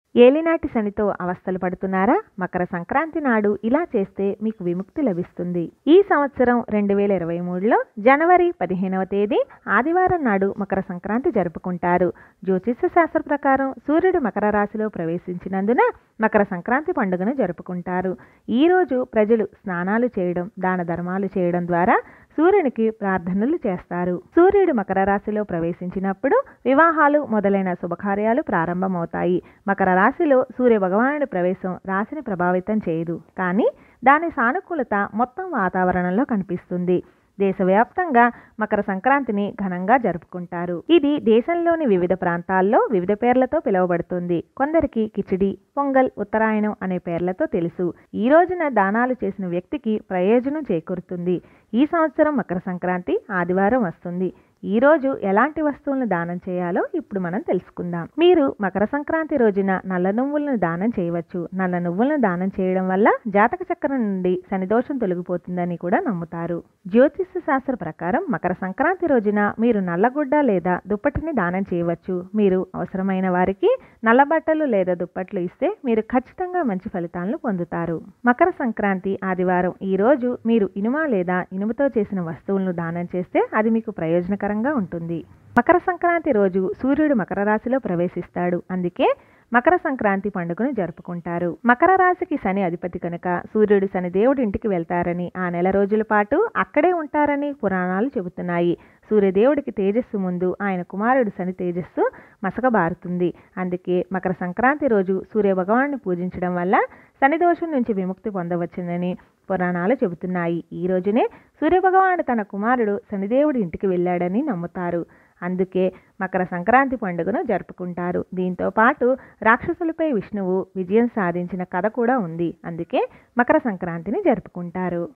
ఏలినాటి శనితో అవస్థలు పడుతున్నారా మకర సంక్రాంతి నాడు ఇలా చేస్తే మీకు విముక్తి లభిస్తుంది ఈ సంవత్సరం రెండు వేల ఇరవై మూడులో జనవరి పదిహేనవ తేదీ ఆదివారం నాడు మకర సంక్రాంతి జరుపుకుంటారు జ్యోతిష శాస్త్ర ప్రకారం సూర్యుడు మకర రాశిలో ప్రవేశించినందున మకర సంక్రాంతి పండుగను జరుపుకుంటారు ఈ రోజు ప్రజలు స్నానాలు చేయడం దాన ధర్మాలు చేయడం ద్వారా సూర్యునికి ప్రార్థనలు చేస్తారు సూర్యుడు మకర రాశిలో ప్రవేశించినప్పుడు వివాహాలు మొదలైన శుభకార్యాలు ప్రారంభమవుతాయి మకర రాశిలో సూర్య భగవానుడి ప్రవేశం రాశిని ప్రభావితం చేయదు కానీ దాని సానుకూలత మొత్తం వాతావరణంలో కనిపిస్తుంది దేశవ్యాప్తంగా మకర సంక్రాంతిని ఘనంగా జరుపుకుంటారు ఇది దేశంలోని వివిధ ప్రాంతాల్లో వివిధ పేర్లతో పిలువబడుతుంది కొందరికి కిచిడి పొంగల్ ఉత్తరాయణం అనే పేర్లతో తెలుసు ఈ రోజున దానాలు చేసిన వ్యక్తికి ప్రయోజనం చేకూరుతుంది ఈ సంవత్సరం మకర సంక్రాంతి ఆదివారం వస్తుంది ఈ రోజు ఎలాంటి వస్తువులను దానం చేయాలో ఇప్పుడు మనం తెలుసుకుందాం మీరు మకర సంక్రాంతి రోజున నల్ల నువ్వులను దానం చేయవచ్చు నల్ల నువ్వులను దానం చేయడం వల్ల జాతక చక్రం నుండి శనిదోషం తొలగిపోతుందని కూడా నమ్ముతారు జ్యోతిష శాస్త్ర ప్రకారం మకర సంక్రాంతి రోజున మీరు నల్లగుడ్డ లేదా దుప్పటిని దానం చేయవచ్చు మీరు అవసరమైన వారికి నల్ల బట్టలు లేదా దుప్పట్లు ఇస్తే మీరు ఖచ్చితంగా మంచి ఫలితాలను పొందుతారు మకర సంక్రాంతి ఆదివారం ఈ రోజు మీరు ఇనుమ లేదా ఇనుముతో చేసిన వస్తువులను దానం చేస్తే అది మీకు ప్రయోజనకరంగా ఉంటుంది మకర సంక్రాంతి రోజు సూర్యుడు మకర రాశిలో ప్రవేశిస్తాడు అందుకే మకర సంక్రాంతి పండుగను జరుపుకుంటారు మకర రాశికి శని అధిపతి కనుక సూర్యుడు శని దేవుడి ఇంటికి వెళ్తారని ఆ నెల రోజుల పాటు అక్కడే ఉంటారని పురాణాలు చెబుతున్నాయి సూర్యదేవుడికి తేజస్సు ముందు ఆయన కుమారుడు శని తేజస్సు మసకబారుతుంది అందుకే మకర సంక్రాంతి రోజు సూర్య భగవాన్ని పూజించడం వల్ల శని దోషం నుంచి విముక్తి పొందవచ్చునని పురాణాలు చెబుతున్నాయి ఈ రోజునే సూర్యభగవానుడు తన కుమారుడు శనిదేవుడి ఇంటికి వెళ్ళాడని నమ్ముతారు అందుకే మకర సంక్రాంతి పండుగను జరుపుకుంటారు దీంతో పాటు రాక్షసులపై విష్ణువు విజయం సాధించిన కథ కూడా ఉంది అందుకే మకర సంక్రాంతిని జరుపుకుంటారు